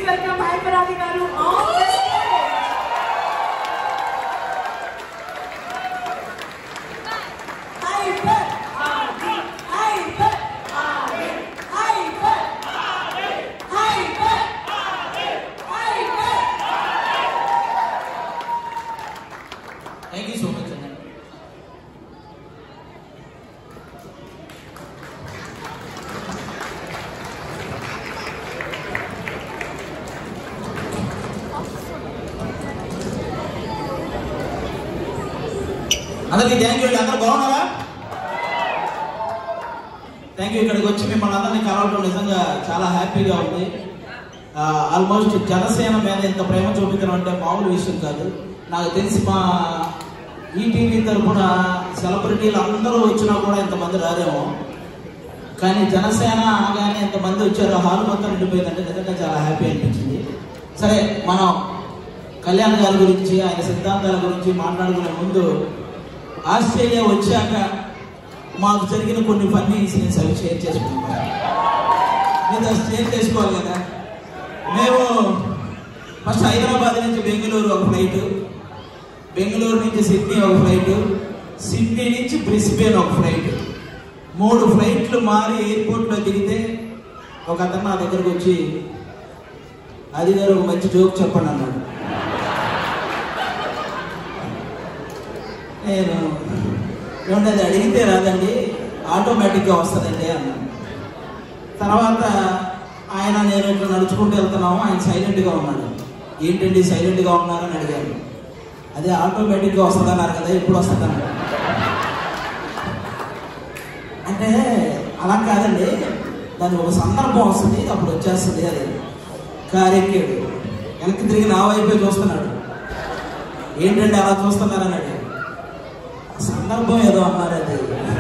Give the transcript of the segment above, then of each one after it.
Welcome Hyper Aadi గారు on the stage Hyper Hyper Hyper Hyper Hyper thank you so much అండి అందరికీ thank you అండి అందరూ బాగున్నారా థ్యాంక్ యూ ఇక్కడికి వచ్చి మిమ్మల్ని అందరినీ కలవడం నిజంగా చాలా హ్యాపీగా ఉంది ఆల్మోస్ట్ జనసేన మీద ఇంత ప్రేమ చూపించడం అంటే మామూలు విషయం కాదు నాకు తెలిసి మా ఈటీవీ తరఫున సెలబ్రిటీలు అందరూ వచ్చినా కూడా ఇంతమంది రారేమో కానీ జనసేన అనగానే ఇంతమంది వచ్చారు హాల్ మొత్తం నిండిపోయిందంటే నిజంగా చాలా హ్యాపీ అనిపించింది సరే మనం కళ్యాణ్ గారి గురించి ఆయన సిద్ధాంతాల గురించి మాట్లాడుకునే ముందు ఆస్ట్రేలియా వచ్చాక మాకు జరిగిన కొన్ని ఫన్నీ ఇన్సిడెంట్స్ అవి షేర్ చేసుకుంటాం మీతో షేర్ చేసుకోవాలి కదా మేము ఫస్ట్ హైదరాబాద్ నుంచి బెంగళూరు ఒక ఫ్లైట్ బెంగళూరు నుంచి సిడ్నీ ఒక ఫ్లైట్ సిడ్నీ నుంచి బ్రిస్బేన్ ఒక ఫ్లైట్ మూడు ఫ్లైట్లు మారి ఎయిర్పోర్ట్లో దిగితే ఒక అతను నా దగ్గరకు వచ్చి అది గారు ఒక మంచి జోక్ చెప్పండి అన్నాడు నేను ఏమంటే అది అడిగితే రాదండి ఆటోమేటిక్గా వస్తుందండి అన్నాను తర్వాత ఆయన నేను ఇట్లా నడుచుకుంటూ వెళ్తున్నాము ఆయన సైలెంట్గా ఉన్నాడు ఏంటండి సైలెంట్గా ఉన్నారని అడిగారు అదే ఆటోమేటిక్గా వస్తుందన్నారు కదా ఎప్పుడు వస్తుందన్నారు అంటే అలా కాదండి దాని ఒక సందర్భం వస్తుంది అప్పుడు వచ్చేస్తుంది అది కారు ఎక్కాడు వెనక్కి తిరిగి నా వైపే చూస్తున్నాడు ఏంటండి అలా చూస్తున్నారని అడిగాడు సందర్భం ఏదో అన్నారు అది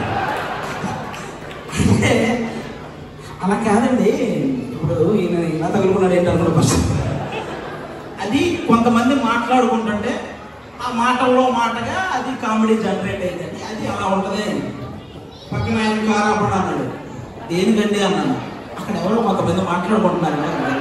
అంటే అలా కాదండి ఇప్పుడు ఈయన ఇలా తగులుకున్నాడు ఏంటి అనుకున్న ఫస్ట్ అది కొంతమంది మాట్లాడుకుంటుంటే ఆ మాటల్లో మాటగా అది కామెడీ జనరేట్ అయిందండి అది అలా ఉంటుంది పక్కన ఆయన కారు ఆపండి అన్నాడు దేనికండి అన్నాను అక్కడ ఎవరో కొంతమంది మాట్లాడుకుంటున్నారు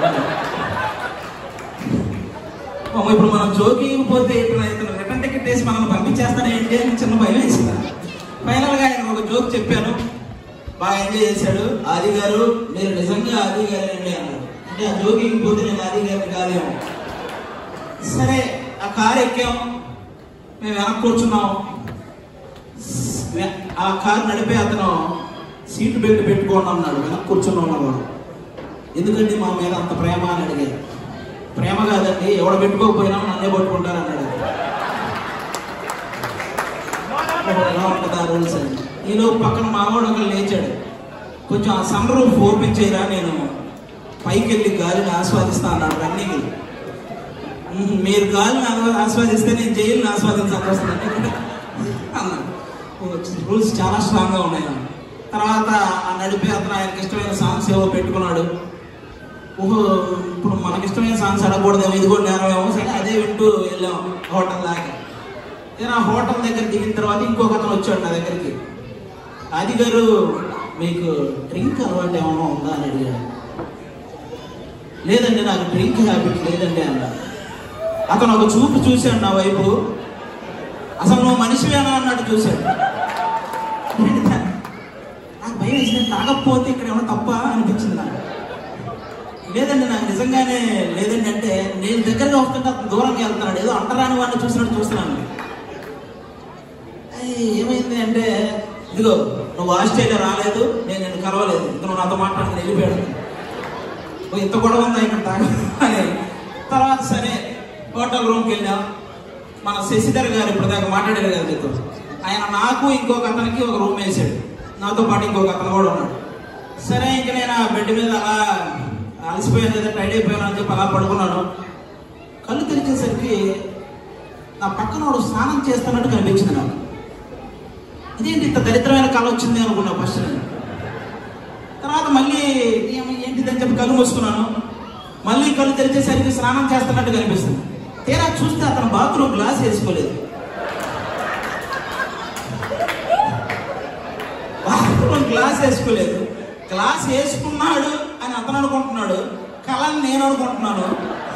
పాపం ఇప్పుడు మనం జోకింగ్ పోతే ఇప్పుడు ఇతను రిటర్న్ టికెట్ వేసి మనం పంపించేస్తానే ఏంటి అని చిన్న భయం వేసింది ఫైనల్గా ఆయన ఒక జోక్ చెప్పాను బాగా ఎంజాయ్ చేశాడు ఆది గారు మీరు నిజంగా ఆది గారేనండి అన్నాడు అంటే ఆ జోకింగ్ పోతే నేను ఆది గారిని కాదేమో సరే ఆ కారు ఎక్కాం మేము వెనక్కి కూర్చున్నాం వె- ఆ కారు నడిపే అతను సీట్ బెల్ట్ పెట్టుకోండి అన్నాడు వెనక్కి కూర్చున్నాం వాడు ఎందుకండి మా మీద అంత ప్రేమ అని అడిగారు ప్రేమ కాదండి ఎవడ పెట్టుకోకపోయినా నన్నే పట్టుకుంటారు అన్నాడు ఎలా ఉంటుంది ఆ రూల్స్ అని ఈలో పక్కన మావాడు ఒకరు లేచాడు కొంచెం ఆ సన్ రూఫ్ ఓపెన్ చేయరా నేను పైకి వెళ్ళి గాలిని ఆస్వాదిస్తా అన్నాడు రన్నింగ్ మీరు గాలిని ఆస్వా- ఆస్వాదిస్తే నేను జైలుని ఆస్వాదించాల్సి వస్తుంది అన్నాడు రూల్స్ చాలా స్ట్రాంగ్గా ఉన్నాయి అన్నాడు. తర్వాత ఆ నడిపే అతను ఆయనకి ఇష్టమైన సాంగ్స్ ఏవో పెట్టుకున్నాడు ఓహో ఇప్పుడు మనకి ఇష్టమైన సాంగ్స్ అడగకూడదేమో ఇది కూడా నేరమేమో సరే అదే వింటూ వెళ్ళాం హోటల్ దాకా నేను ఆ హోటల్ దగ్గర దిగిన తర్వాత ఇంకొక అతను వచ్చాడు నా దగ్గరికి ఆది గారు మీకు డ్రింక్ అలవాటు ఏమైనా ఉందా అని అడిగాడు లేదండి నాకు డ్రింక్ హ్యాబిట్ లేదండి అన్నా అతను ఒక చూపు చూశాడు నా వైపు అసలు నువ్వు మనిషివేనా అన్నట్టు చూశాడు నాకు భయం వేసింది తాగకపోతే ఇక్కడ ఏమైనా తప్ప అనిపించింది నాకు లేదండి నాకు నిజంగానే లేదండి అంటే నేను దగ్గరగా వస్తుంటే అతను దూరంగా వెళ్తున్నాడు ఏదో అంటరాని వాడిని చూసినట్టు చూస్తున్నాను అయ్యి, ఏమైంది అంటే ఇదిగో నువ్వు ఆస్ట్రేలియా రాలేదు నేను నిన్ను కలవలేదు ఇతను నాతో మాట్లాడుకుని వెళ్ళిపోయాడు ఓ, ఇంత గొడవ ఉందా ఇక్కడ తాగ అని తర్వాత సరే హోటల్ రూమ్కి వెళ్ళాం మన శశిధర్ గారు ఇప్పుడు దాకా మాట్లాడారు కదా మీతో ఆయన నాకు ఇంకొక అతనికి ఒక రూమ్ వేసాడు నాతో పాటు ఇంకొక అతను కూడా ఉన్నాడు సరే ఇంక నేను ఆ బెడ్ మీద అలా అలసిపోయాను లేదా టైడ్ అయిపోయాను అని చెప్పి అలా పడుకున్నాను కళ్ళు తెరిచేసరికి నా పక్కన వాడు స్నానం చేస్తున్నట్టు కనిపించింది నాకు ఇదేంటి ఇంత దరిద్రమైన కళ వచ్చింది అనుకున్నా ఫస్ట్ నేను తర్వాత మళ్ళీ ఏమ- ఏంటిదని చెప్పి కళ్ళు మూసుకున్నాను మళ్ళీ కళ్ళు తెరిచేసరికి స్నానం చేస్తున్నట్టు కనిపిస్తుంది తీరా చూస్తే అతను బాత్రూమ్ గ్లాస్ వేసుకోలేదు బాత్రూమ్ గ్లాస్ వేసుకోలేదు గ్లాస్ వేసుకున్నాడు అని అతను అనుకుంటున్నాడు కళ అని నేను అనుకుంటున్నాను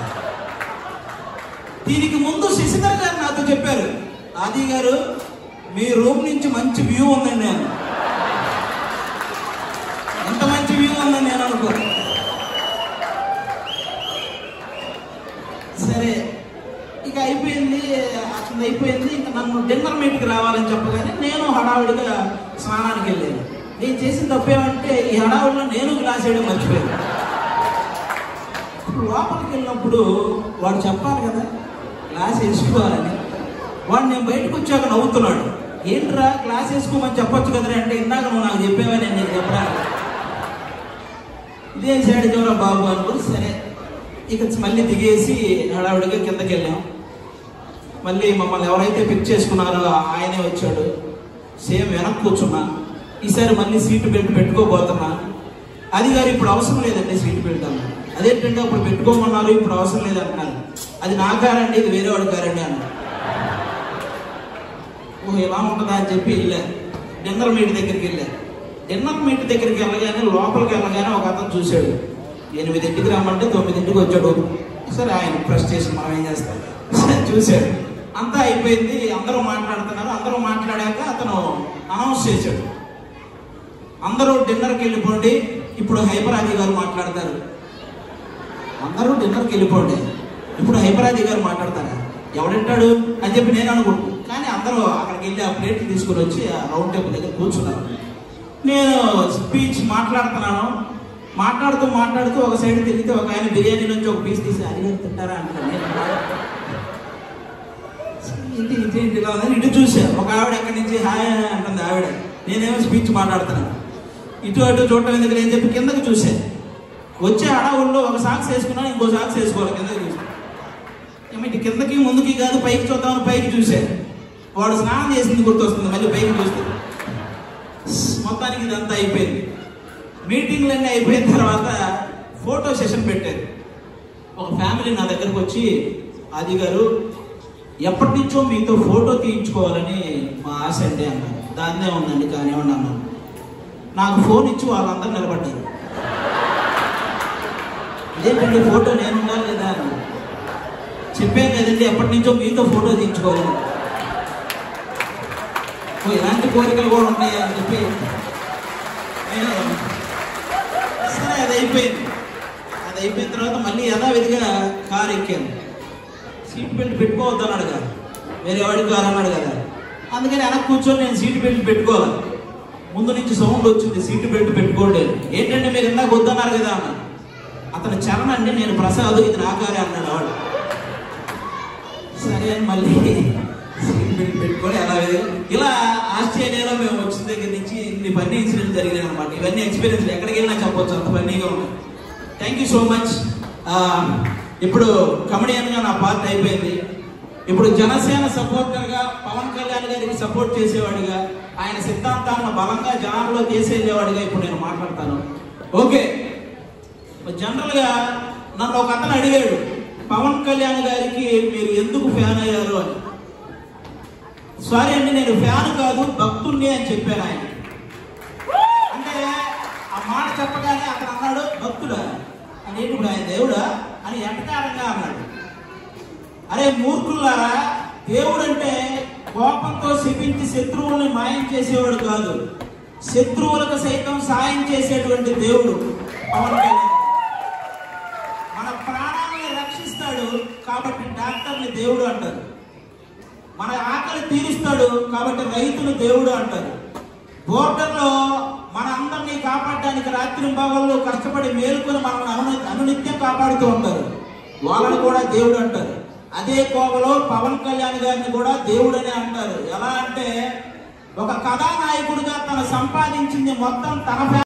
దీనికి ముందు శశిధర్ గారు నాతో చెప్పారు ఆది గారు మీ రూమ్ నుంచి మంచి వ్యూ ఉందండి నేను ఎంత మంచి వ్యూ ఉందని నేను అనుకోను సరే ఇక అయిపోయింది అతను అయిపోయింది ఇంకా నన్ను డిన్నర్ మీట్కి రావాలని చెప్పగానే నేను హడావుడిగా స్నానానికి వెళ్ళాను నేను చేసిన తప్పేమంటే ఈ హడావుడిలో నేను గ్లాస్ వేయడం మర్చిపోయాను ఇప్పుడు లోపలికి వెళ్ళినప్పుడు వాడు చెప్పాలి కదా గ్లాస్ వేసుకోవాలని వాడు నేను బయటకు వచ్చాక నవ్వుతున్నాడు ఏంట్రా గ్లాస్ వేసుకోమని చెప్పొచ్చు కదరా అంటే ఇందాక నువ్వు నాకు చెప్పేవని నేను నీకు చెప్పడానికి ఇదేం సైడ్ చూడరా బాబు అనుకుని సరే ఇక మళ్ళీ దిగేసి హడావుడిగా కిందకి వెళ్ళాం మళ్ళీ మమ్మల్ని ఎవరైతే పిక్ చేసుకున్నారో ఆయనే వచ్చాడు సేమ్ వెనక్కి కూర్చున్నా ఈసారి మళ్ళీ సీటు బెల్ట్ పెట్టుకోబోతున్నా అది గారు ఇప్పుడు అవసరం లేదండి సీటు బెల్ట్ అన్న అదేంటంటే అప్పుడు పెట్టుకోమన్నారు ఇప్పుడు అవసరం లేదంటున్నారు అది నా కారండి ఇది వేరే వాడి కారండి అన్న ఓ ఎలా ఉంటుందా అని చెప్పి వెళ్ళా డిన్నర్ మీట్ దగ్గరికి వెళ్ళా డిన్నర్ మీట్ దగ్గరికి వెళ్ళగానే లోపలికి వెళ్ళగానే ఒక అతను చూశాడు ఎనిమిదింటికి రమ్మంటే తొమ్మిదింటికి వచ్చాడు సరే ఆయన ప్రెస్ చేసి మనం ఏం చేస్తాం సరే చూశాడు అంతా అయిపోయింది అందరూ మాట్లాడుతున్నారు అందరూ మాట్లాడాక అతను అనౌన్స్ చేశాడు అందరూ డిన్నర్కి వెళ్ళిపోండి ఇప్పుడు హైపరాది గారు మాట్లాడతారు అందరూ డిన్నర్కి వెళ్ళిపోండి ఇప్పుడు హైపరాది గారు మాట్లాడతారా ఎవడంటాడు అని చెప్పి నేను అనుకుంటున్నాను కానీ అందరూ అక్కడికి వెళ్ళి ఆ ప్లేట్ తీసుకుని వచ్చి ఆ రౌండ్ టేబుల్ దగ్గర కూర్చున్నారు నేను స్పీచ్ మాట్లాడుతున్నాను మాట్లాడుతూ మాట్లాడుతూ ఒక సైడ్ తిరిగితే ఒక ఆయన బిర్యానీ నుంచి ఒక పీస్ తీసి అది గారు తింటారా అంటారు నేను ఇంటి ఇంటి ఇంటి ఇలా ఉందని ఇటు చూసా ఒక ఆవిడ ఎక్కడి నుంచి హాయ్ అంటుంది ఆవిడ నేనేమో స్పీచ్ మాట్లాడుతున్నాను ఇటు అటు చూడటం ఎందుకు నేను చెప్పి కిందకి చూసా వచ్చే అడవుల్లో ఒక సాక్స్ వేసుకున్నాను ఇంకో సాక్స్ వేసుకోవాలి కిందకి చూసా ఏమో ఇటు కిందకి ముందుకి కాదు పైకి చూద్దామని పైకి చూసా వాడు స్నానం చేసింది గుర్తొస్తుంది మళ్ళీ పైకి చూస్తే మొత్తానికి ఇదంతా అయిపోయింది మీటింగ్లన్నీ అయిపోయిన తర్వాత ఫోటో సెషన్ పెట్టారు ఒక ఫ్యామిలీ నా దగ్గరకు వచ్చి ఆది గారు ఎప్పటి నుంచో మీతో ఫోటో తీయించుకోవాలని మా ఆశ అండి అన్నారు దాన్నే ఉందండి కానివ్వండి అన్నాను నాకు ఫోన్ ఇచ్చి వాళ్ళందరూ నిలబడ్డారు ఇదేంటండి ఫోటో నేను ఉండాలి లేదా అని చెప్పాను కదండి ఎప్పటి నుంచో మీతో ఫోటో తీయించుకోవాలని ఓ, ఇలాంటి కోరికలు కూడా ఉన్నాయి అని చెప్పి నేను సరే అది అయిపోయింది అది అయిపోయిన తర్వాత మళ్ళీ యథావిధిగా కారు ఎక్కాను సీట్ బెల్ట్ పెట్టుకోవద్దు అన్నాడు కదా వేరే వాడికి కారు అన్నాడు కదా అందుకని వెనక్కి కూర్చొని నేను సీట్ బెల్ట్ పెట్టుకోవాలి ముందు నుంచి సౌండ్ వచ్చింది సీట్ బెల్ట్ పెట్టుకోండి ఏంటంటే మీరు ఇందాక వద్దన్నారు కదా అన్న అతను చరణ్ అండి నేను ప్రసాద్ ఇది నా కారే అన్నాడు వాడు సరే అని మళ్ళీ సీట్ బెల్ట్ పెట్టుకొని అలా ఇలా ఆస్ట్రేలియాలో మేము వచ్చిన దగ్గర నుంచి ఇన్ని ఫన్నీ ఇన్సిడెంట్ జరిగినాయి అనమాట ఇవన్నీ ఎక్స్పీరియన్స్ ఎక్కడికి వెళ్ళినా చెప్పొచ్చు అంత ఫన్నీగా ఉన్నాయి థ్యాంక్ యూ సో మచ్ ఇప్పుడు కమెడియన్గా నా పార్ట్ అయిపోయింది ఇప్పుడు జనసేన సపోర్టర్గా పవన్ కళ్యాణ్ గారికి సపోర్ట్ చేసేవాడిగా ఆయన సిద్ధాంతాలను బలంగా జనాల్లో చేసేవాడిగా ఇప్పుడు నేను మాట్లాడతాను ఓకే జనరల్గా నన్ను ఒక అతను అడిగాడు పవన్ కళ్యాణ్ గారికి మీరు ఎందుకు ఫ్యాన్ అయ్యారు అని సారీ అండి నేను ఫ్యాన్ కాదు భక్తుణ్ణి అని చెప్పాను ఆయన అంటే ఆ మాట చెప్పగానే అతను అన్నాడు భక్తుడా అని ఏంటి ఇప్పుడు ఆయన దేవుడా అని ఎంటకారంగా అన్నాడు అరే మూర్ఖులారా దేవుడు అంటే కోపంతో శపించి శత్రువుల్ని మాయం చేసేవాడు కాదు శత్రువులకు సైతం సాయం చేసేటువంటి దేవుడు పవన్ కళ్యాణ్ మన ప్రాణాలను రక్షిస్తాడు కాబట్టి డాక్టర్ని దేవుడు అంటారు మన ఆకలి తీరుస్తాడు కాబట్టి రైతులు దేవుడు అంటారు బోర్డర్లో మన అందరినీ కాపాడడానికి రాత్రి భాగంలో కష్టపడి మేలుకొని మనల్ని అను అనునిత్యం కాపాడుతూ ఉంటారు వాళ్ళని కూడా దేవుడు అంటారు అదే కోవలో పవన్ కళ్యాణ్ గారిని కూడా దేవుడని అంటారు ఎలా అంటే ఒక కథానాయకుడిగా తను సంపాదించింది మొత్తం తన